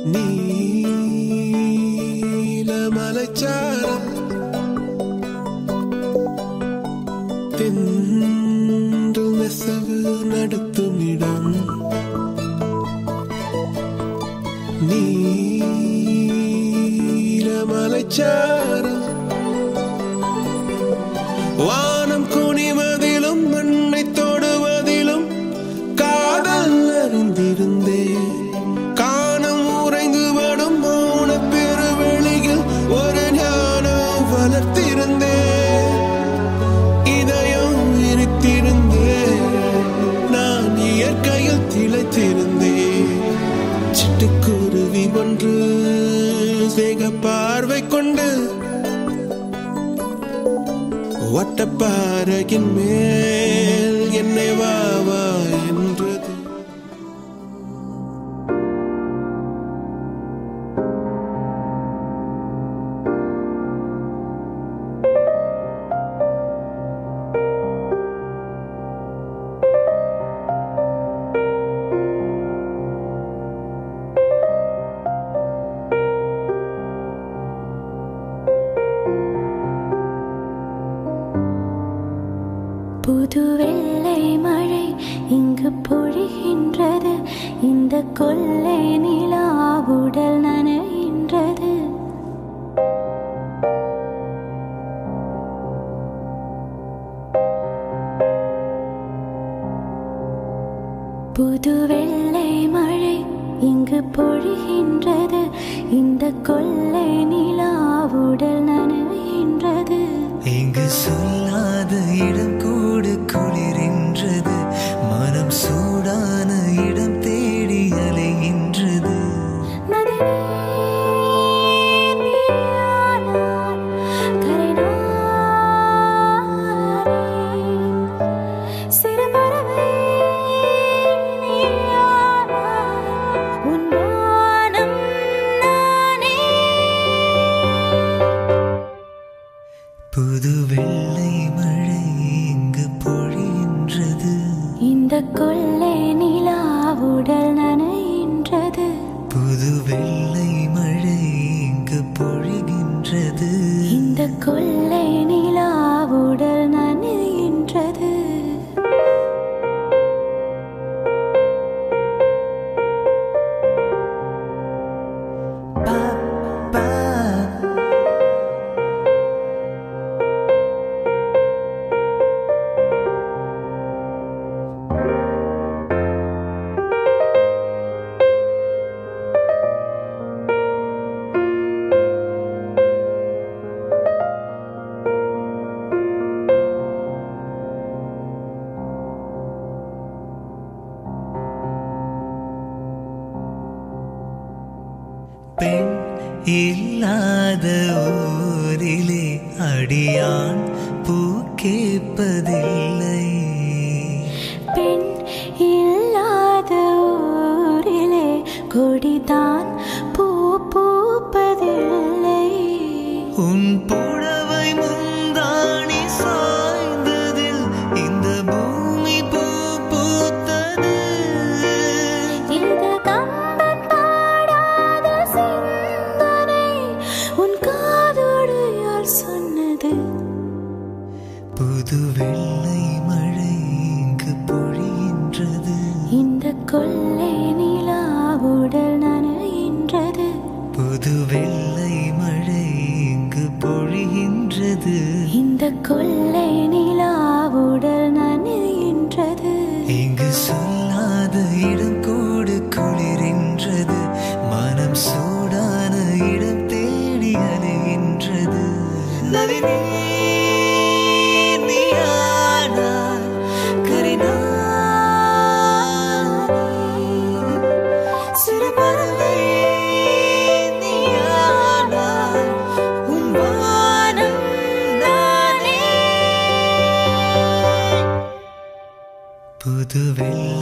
நீலமலைச்சாரம் தென்று நெசவு நடத்தும் இடம் நீலமலைச்சாரம் வானம் குனிவதிலும் மண்ணை தொடுவதிலும் காதல் அறிந்திருந்தேன் காணம் உறைந்து வடும் மௌன பெருவெளியில் ஒரு ஞானம் வளர்த்திருந்தேன் இதயம் விரித்திருந்தேன் நான் இயற்கையில் திளைத்திருந்தேன் சிட்டுக்குருவி ஒன்று சேக பார்வை கொண்டு வட்டப்பாறையின் மேல் என்னை வா வா என்றது புது வெள்ளை மழை இங்கு பொழிகின்றது இந்த கொள்ளை நிலா உடல் நனைகின்றது புது வெள்ளை மழை இங்கு பொழிகின்றது இந்த கொள்ளை நிலா உடல் நனைகின்றது இங்கு சொல்லாத இடம் கூடு குளிரின்றது மனம் சூடான இடம் தேடி அலைகின்றது நதி நீர் நீரானார் கரைநாரே. சிறு பறவை நீயானார் உன் வானம் நானே. புது வெள்ளை மழை இங்கு பொழிகின்றது இந்த கொள்ளை நிலா உடல் நனைகின்றது புது வெள்ளை மழை இங்கு பொழிகின்றது இந்த கொள்ளை நிலா உடல் நனைகின்றது பா, பா. பெண் இல்லாத ஊரிலே அடியான் பூ கேட்பதில்லை பெண் இல்லாத ஊரிலே கொடிதான் பூ பூப்பதில்லை உன் புடவை முந்தாணி சாய்ந்ததில் இந்த பூமி பூ பூத்தது இது கம்பன் பாடாத சிந்தனை உன் காதோடு யார் சொன்னது புது வெள்ளை மழை இங்கு பொழிகின்றது இந்த கொள்ளை நிலா உடல் நனைகின்றது புது வெள்ளை மழை இங்கு பொழிகின்றது இந்த கொள்ளை நிலா உடல் நனைகின்றது இங்கு சொல்லாத இடம் கூடு குளிரின்றது மனம் சூடான இடம் தேடி அலைகின்றது நதி நீர் நீயானாய், கரிநாய். சிறு பறவை நீயானாய், உன் வானம் நானே. புது வெள்ளை